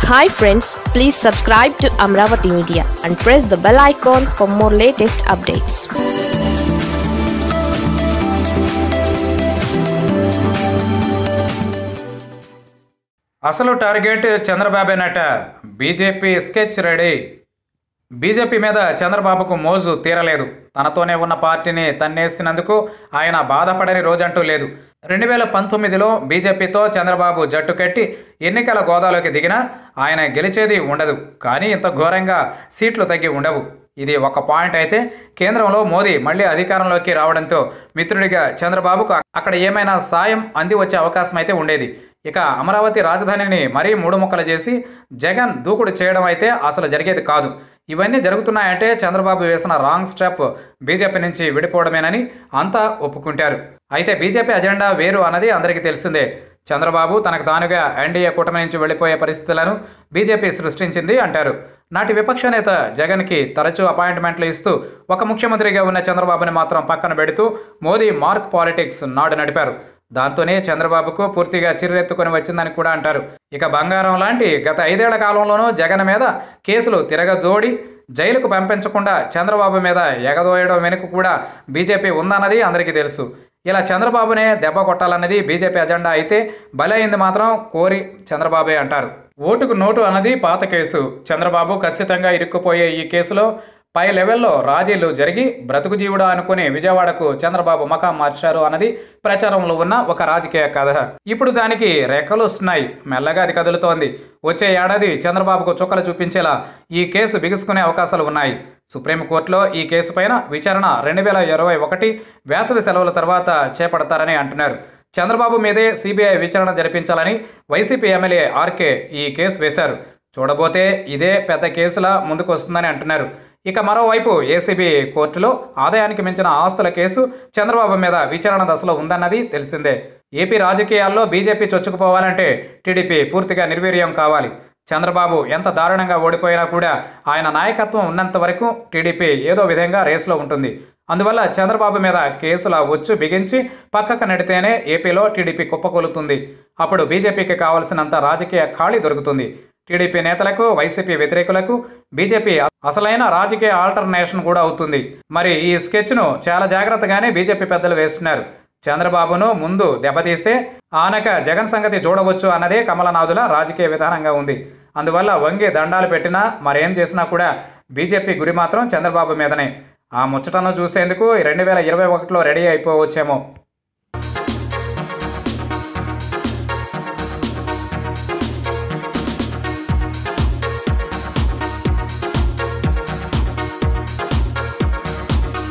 hi friends please subscribe to Amaravati media and press the bell icon for more latest updates అసలు target చంద్రబాబేనట BJP sketch ready BJP మీద చంద్రబాబుకు మోజు తీరలేదు తనతోనే ఉన్న పార్టీని తన్నేసినందుకు ఆయన బాధపడని రోజంటూ లేదు రెండు వేల పంతొమ్మిదిలో బీజేపీతో చంద్రబాబు జట్టు కట్టి ఎన్నికల గోదాలోకి దిగినా ఆయన గెలిచేది ఉండదు కానీ ఇంత ఘోరంగా సీట్లు తగ్గి ఉండవు ఇది ఒక పాయింట్ అయితే కేంద్రంలో మోదీ మళ్ళీ అధికారంలోకి రావడంతో మిత్రుడిగా చంద్రబాబుకు అక్కడ ఏమైనా సాయం అంది వచ్చే అవకాశం అయితే ఉండేది ఇక అమరావతి రాజధానిని మరీ మూడు ముక్కలు చేసి జగన్ దూకుడు చేయడం అయితే అసలు జరిగేది కాదు ఇవన్నీ జరుగుతున్నాయంటే చంద్రబాబు వేసిన రాంగ్ స్టెప్ బీజేపీ నుంచి విడిపోవడమేనని అంతా ఒప్పుకుంటారు అయితే బీజేపీ అజెండా వేరు అన్నది అందరికీ తెలిసిందే చంద్రబాబు తనకు తానుగా ఎన్డీఏ కూటమి నుంచి వెళ్ళిపోయే పరిస్థితులను బీజేపీ సృష్టించింది అంటారు నాటి విపక్ష నేత జగన్కి తరచూ అపాయింట్మెంట్లు ఇస్తూ ఒక ముఖ్యమంత్రిగా ఉన్న చంద్రబాబుని మాత్రం పక్కన పెడుతూ మోదీ మార్క్ పాలిటిక్స్ నాడు నడిపారు దాంతోనే చంద్రబాబుకు పూర్తిగా చిర్రెత్తుకొని వచ్చిందని కూడా అంటారు ఇక బంగారం లాంటి గత ఐదేళ్ల కాలంలోనూ జగన్ మీద కేసులు తిరగదోడి జైలుకు పంపించకుండా చంద్రబాబు మీద ఎగదోయడం వెనుక కూడా బీజేపీ ఉందన్నది అందరికీ తెలుసు ఇలా చంద్రబాబునే దెబ్బ కొట్టాలన్నది బీజేపీ అజెండా అయితే బలైంది మాత్రం కోరి చంద్రబాబే అంటారు ఓటుకు నోటు అన్నది పాత కేసు చంద్రబాబు ఖచ్చితంగా ఇరుక్కుపోయే ఈ కేసులో పై లెవెల్లో రాజీలు జరిగి బ్రతుకు జీవుడా అనుకుని విజయవాడకు చంద్రబాబు మకాం మార్చారు అన్నది ప్రచారంలో ఉన్న ఒక రాజకీయ కథ ఇప్పుడు దానికి రెక్కలు వస్తున్నాయి మెల్లగా అది కదులుతోంది వచ్చే ఏడాది చంద్రబాబుకు చుక్కలు చూపించేలా ఈ కేసు బిగుసుకునే అవకాశాలు ఉన్నాయి సుప్రీంకోర్టులో ఈ కేసు పైన విచారణ రెండు వేల ఇరవై ఒకటి వేసవి సెలవుల తర్వాత చేపడతారని అంటున్నారు చంద్రబాబు మీదే సిబిఐ విచారణ జరిపించాలని వైసీపీ ఎమ్మెల్యే ఆర్కే ఈ కేసు వేశారు చూడబోతే ఇదే పెద్ద కేసులా ముందుకు వస్తుందని అంటున్నారు ఇక మరోవైపు ఏసీబీ కోర్టులో ఆదాయానికి మించిన ఆస్తుల కేసు చంద్రబాబు మీద విచారణ దశలో ఉందన్నది తెలిసిందే ఏపీ రాజకీయాల్లో బీజేపీ చొచ్చుకుపోవాలంటే టీడీపీ పూర్తిగా నిర్వీర్యం కావాలి చంద్రబాబు ఎంత దారుణంగా ఓడిపోయినా కూడా ఆయన నాయకత్వం ఉన్నంత వరకు టీడీపీ ఏదో విధంగా రేసులో ఉంటుంది అందువల్ల చంద్రబాబు మీద కేసుల ఒచ్చు బిగించి పక్కకు నెడితేనే ఏపీలో టీడీపీ కుప్పకూలుతుంది అప్పుడు బీజేపీకి కావలసినంత రాజకీయ ఖాళీ దొరుకుతుంది టీడీపీ నేతలకు వైసీపీ వ్యతిరేకులకు బీజేపీ అసలైన రాజకీయ ఆల్టర్నేషన్ కూడా అవుతుంది మరి ఈ స్కెచ్ను చాలా జాగ్రత్తగానే బీజేపీ పెద్దలు వేస్తున్నారు చంద్రబాబును ముందు దెబ్బతీస్తే ఆనక జగన్ సంగతి చూడవచ్చు అన్నదే కమలనాథుల రాజకీయ విధానంగా ఉంది అందువల్ల వంగి దండాలు పెట్టినా మరేం చేసినా కూడా బీజేపీ గురి మాత్రం చంద్రబాబు మీదనే ఆ ముచ్చటను చూసేందుకు రెండు వేల ఇరవై ఒకటిలో రెడీ అయిపోవచ్చేమో